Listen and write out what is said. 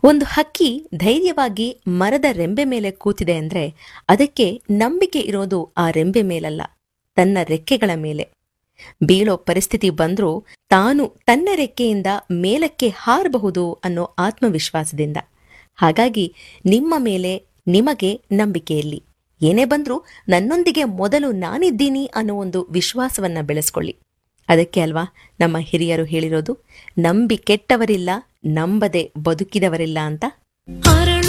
ಒಂದು ಹಕ್ಕಿ ಧೈರ್ಯವಾಗಿ ಮರದ ರೆಂಬೆ ಮೇಲೆ ಕೂತಿದೆ ಅಂದ್ರೆ ಅದಕ್ಕೆ ನಂಬಿಕೆ ಇರೋದು ಆ ರೆಂಬೆ ಮೇಲಲ್ಲ ತನ್ನ ರೆಕ್ಕೆಗಳ ಮೇಲೆ ಬೀಳೋ ಪರಿಸ್ಥಿತಿ ಬಂದ್ರೂ ತಾನು ತನ್ನ ರೆಕ್ಕೆಯಿಂದ ಮೇಲಕ್ಕೆ ಹಾರಬಹುದು ಅನ್ನೋ ಆತ್ಮವಿಶ್ವಾಸದಿಂದ ಹಾಗಾಗಿ ನಿಮ್ಮ ಮೇಲೆ ನಿಮಗೆ ನಂಬಿಕೆಯಲ್ಲಿ ಏನೇ ಬಂದ್ರೂ ನನ್ನೊಂದಿಗೆ ಮೊದಲು ನಾನಿದ್ದೀನಿ ಅನ್ನೋ ಒಂದು ವಿಶ್ವಾಸವನ್ನ ಬೆಳೆಸ್ಕೊಳ್ಳಿ ಅದಕ್ಕೆ ಅಲ್ವಾ ನಮ್ಮ ಹಿರಿಯರು ಹೇಳಿರೋದು ನಂಬಿ ಕೆಟ್ಟವರಿಲ್ಲ ನಂಬದೆ ಬದುಕಿದವರಿಲ್ಲ ಅಂತ ಅರಳು